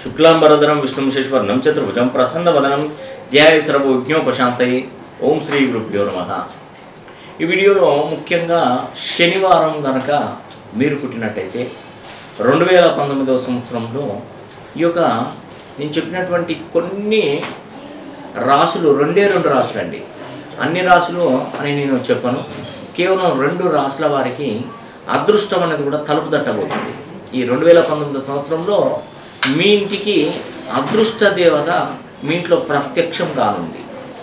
శుక్లాంబరధరం విష్ణుశేశ్వరణం చతుర్భుజం ప్రసన్నవదనం ధ్యాయ సర్వజ్ఞోపశాంతయి ఓం శ్రీ గురుభ్యో నమ ఈ వీడియోలో ముఖ్యంగా శనివారం గనక మీరు పుట్టినట్టయితే రెండు వేల పంతొమ్మిదవ సంవత్సరంలో ఈ యొక్క నేను చెప్పినటువంటి కొన్ని రాసులు రెండే రెండు రాసులు అండి అన్ని రాసులు అని నేను చెప్పను కేవలం రెండు రాసుల వారికి అదృష్టం అనేది కూడా తలుపు తట్టబోతుంది ఈ రెండు వేల పంతొమ్మిది సంవత్సరంలో మీ ఇంటికి అదృష్ట దేవత మీ ఇంట్లో ప్రత్యక్షం కానుంది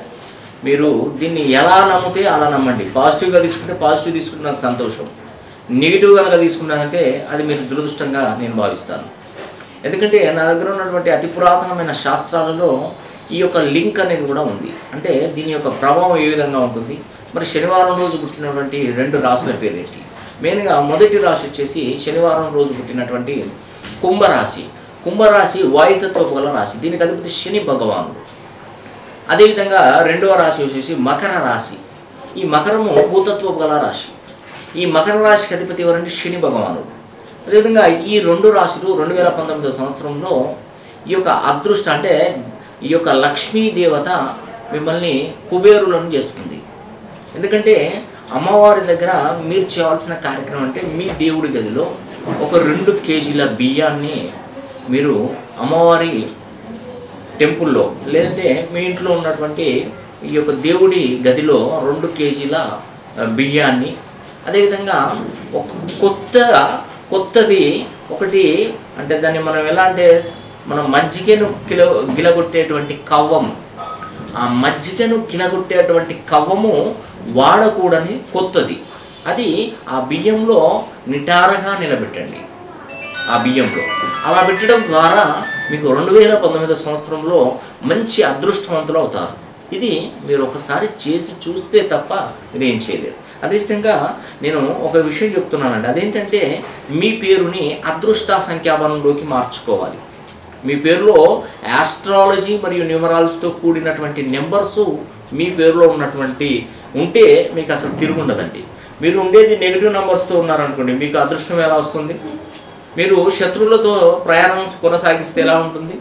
మీరు దీన్ని ఎలా నమ్మితే అలా నమ్మండి పాజిటివ్గా తీసుకుంటే పాజిటివ్ తీసుకుంటే నాకు సంతోషం నెగిటివ్ కనుక తీసుకున్నారంటే అది మీరు దురదృష్టంగా నేను భావిస్తాను ఎందుకంటే నా దగ్గర ఉన్నటువంటి అతి పురాతనమైన శాస్త్రాలలో ఈ యొక్క లింక్ అనేది కూడా ఉంది అంటే దీని యొక్క ప్రభావం ఏ విధంగా ఉంటుంది మరి శనివారం రోజు పుట్టినటువంటి రెండు రాశుల పేరేంటి మెయిన్గా మొదటి రాశి వచ్చేసి శనివారం రోజు పుట్టినటువంటి కుంభరాశి కుంభరాశి వాయుతత్వపు గల రాశి దీనికి అధిపతి శని భగవానుడు అదేవిధంగా రెండవ రాశి వచ్చేసి మకర రాశి ఈ మకరము భూతత్వపు గల రాశి ఈ మకర రాశికి అధిపతి ఎవరంటే శని భగవానుడు అదేవిధంగా ఈ రెండు రాశులు రెండు వేల పంతొమ్మిదవ సంవత్సరంలో ఈ యొక్క అదృష్ట అంటే ఈ యొక్క లక్ష్మీ దేవత మిమ్మల్ని కుబేరులను చేస్తుంది ఎందుకంటే అమ్మవారి దగ్గర మీరు చేయాల్సిన కార్యక్రమం అంటే మీ దేవుడి గదిలో ఒక రెండు కేజీల బియ్యాన్ని మీరు అమ్మవారి టెంపుల్లో లేదంటే మీ ఇంట్లో ఉన్నటువంటి ఈ యొక్క దేవుడి గదిలో రెండు కేజీల ఆ, బియ్యాన్ని అదేవిధంగా ఒక కొత్త కొత్తది ఒకటి అంటే దాన్ని మనం ఎలా అంటే మనం మజ్జిగను కిల గిలగొట్టేటువంటి కవ్వం ఆ మజ్జిగను కిలగొట్టేటువంటి కవ్వము వాడకూడని కొత్తది అది ఆ బియ్యంలో నిటారగా నిలబెట్టండి ఆ బియ్యంలో అలా పెట్టడం ద్వారా మీకు రెండు వేల పంతొమ్మిదో సంవత్సరంలో మంచి అదృష్టవంతులు అవుతారు ఇది మీరు ఒకసారి చేసి చూస్తే తప్ప మీరు ఏం చేయలేరు అదేవిధంగా నేను ఒక విషయం చెప్తున్నానండి అదేంటంటే మీ పేరుని అదృష్ట సంఖ్యాబలంలోకి మార్చుకోవాలి మీ పేరులో ఆస్ట్రాలజీ మరియు న్యూమరాల్స్తో కూడినటువంటి నెంబర్స్ మీ పేరులో ఉన్నటువంటి ఉంటే మీకు అసలు తిరుగుండదండి మీరు ఉండేది నెగిటివ్ నెంబర్స్తో ఉన్నారనుకోండి మీకు అదృష్టం ఎలా వస్తుంది మీరు శత్రువులతో ప్రయాణం కొనసాగిస్తే ఎలా ఉంటుంది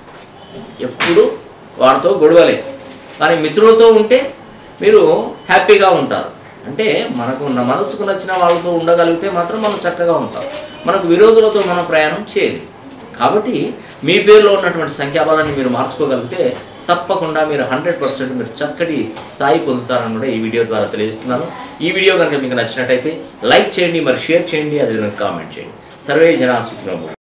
ఎప్పుడు వారితో గొడవలే కానీ మిత్రులతో ఉంటే మీరు హ్యాపీగా ఉంటారు అంటే మనకు ఉన్న మనసుకు నచ్చిన వాళ్ళతో ఉండగలిగితే మాత్రం మనం చక్కగా ఉంటాం మనకు విరోధులతో మనం ప్రయాణం చేయలేం కాబట్టి మీ పేరులో ఉన్నటువంటి సంఖ్యాబలాన్ని మీరు మార్చుకోగలిగితే తప్పకుండా మీరు హండ్రెడ్ పర్సెంట్ మీరు చక్కటి స్థాయి పొందుతారని కూడా ఈ వీడియో ద్వారా తెలియజేస్తున్నాను ఈ వీడియో కనుక మీకు నచ్చినట్టయితే లైక్ చేయండి మరి షేర్ చేయండి అదేవిధంగా కామెంట్ చేయండి సర్వే జనా సుఖినో